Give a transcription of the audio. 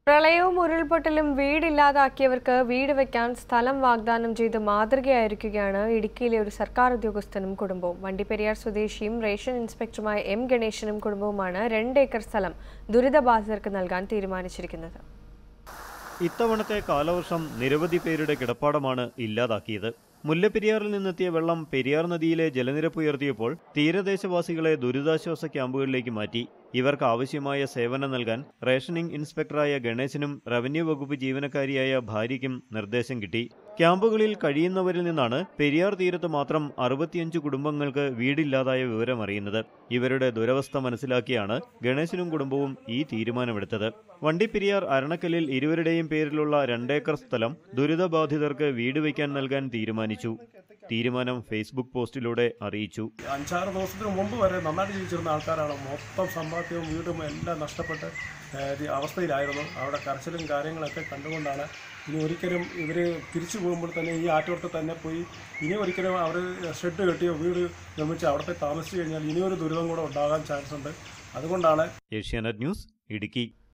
പ്രളയവും ഉരുൾപൊട്ടലും വീടില്ലാതാക്കിയവർക്ക് വീട് വെക്കാൻ സ്ഥലം വാഗ്ദാനം ചെയ്ത് മാതൃകയായിരിക്കുകയാണ് ഇടുക്കിയിലെ ഒരു സർക്കാർ ഉദ്യോഗസ്ഥനും കുടുംബവും വണ്ടിപ്പെരിയാർ സ്വദേശിയും റേഷൻ ഇൻസ്പെക്ടറുമായ എം ഗണേശനും കുടുംബവുമാണ് രണ്ട് ഏക്കർ സ്ഥലം ദുരിതബാധിതർക്ക് നൽകാൻ തീരുമാനിച്ചിരിക്കുന്നത് ഇത്തവണത്തെ കാലവർഷം നിരവധി പേരുടെ കിടപ്പാടമാണ് ഇല്ലാതാക്കിയത് മുല്ലപ്പെരിയാറിൽ നിന്നെത്തിയ വെള്ളം പെരിയാർ നദിയിലെ ജലനിരപ്പ് ഉയർത്തിയപ്പോൾ തീരദേശവാസികളെ ദുരിതാശ്വാസ ക്യാമ്പുകളിലേക്ക് മാറ്റി ഇവർക്ക് ആവശ്യമായ സേവനം നൽകാൻ റേഷനിംഗ് ഇൻസ്പെക്ടറായ ഗണേശനും റവന്യൂ വകുപ്പ് ജീവനക്കാരിയായ ഭാര്യയ്ക്കും നിർദ്ദേശം കിട്ടി ക്യാമ്പുകളിൽ കഴിയുന്നവരിൽ നിന്നാണ് പെരിയാർ തീരത്ത് മാത്രം അറുപത്തിയഞ്ച് കുടുംബങ്ങൾക്ക് വീടില്ലാതായ വിവരം അറിയുന്നത് ഇവരുടെ ദുരവസ്ഥ മനസ്സിലാക്കിയാണ് ഗണേശനും കുടുംബവും ഈ തീരുമാനമെടുത്തത് വണ്ടിപ്പെരിയാർ അരണക്കല്ലിൽ ഇരുവരുടെയും പേരിലുള്ള രണ്ടേക്കർ സ്ഥലം ദുരിതബാധിതർക്ക് വീട് വയ്ക്കാൻ നൽകാൻ തീരുമാനിച്ചു തീരുമാനം ഫേസ്ബുക്ക് പോസ്റ്റിലൂടെ അറിയിച്ചു അഞ്ചാറ് ദിവസത്തിന് മുമ്പ് വരെ നന്നായിട്ട് ജീവിച്ചിരുന്ന ആൾക്കാരാണ് മൊത്തം സമ്പാദ്യവും വീടും എല്ലാം നഷ്ടപ്പെട്ട് ഏഹ്, ഒരു അവസ്ഥയിലായിരുന്നു അവിടെ കരച്ചിലും കാര്യങ്ങളൊക്കെ കണ്ടുകൊണ്ടാണ് ഇനി ഒരിക്കലും ഇവർ തിരിച്ചു പോകുമ്പോൾ തന്നെ ഈ ആറ്റോട്ട് തന്നെ പോയി ഇനി ഒരിക്കലും അവർ ഷെഡ് കെട്ടിയോ വീട് നിർമ്മിച്ച് അവിടുത്തെ താമസിച്ചു കഴിഞ്ഞാൽ ഇനിയൊരു ദുരിതം കൂടെ ഉണ്ടാകാൻ ചാൻസ് ഉണ്ട് അതുകൊണ്ടാണ് ഏഷ്യാനെറ്റ് ന്യൂസ് ഇടുക്കി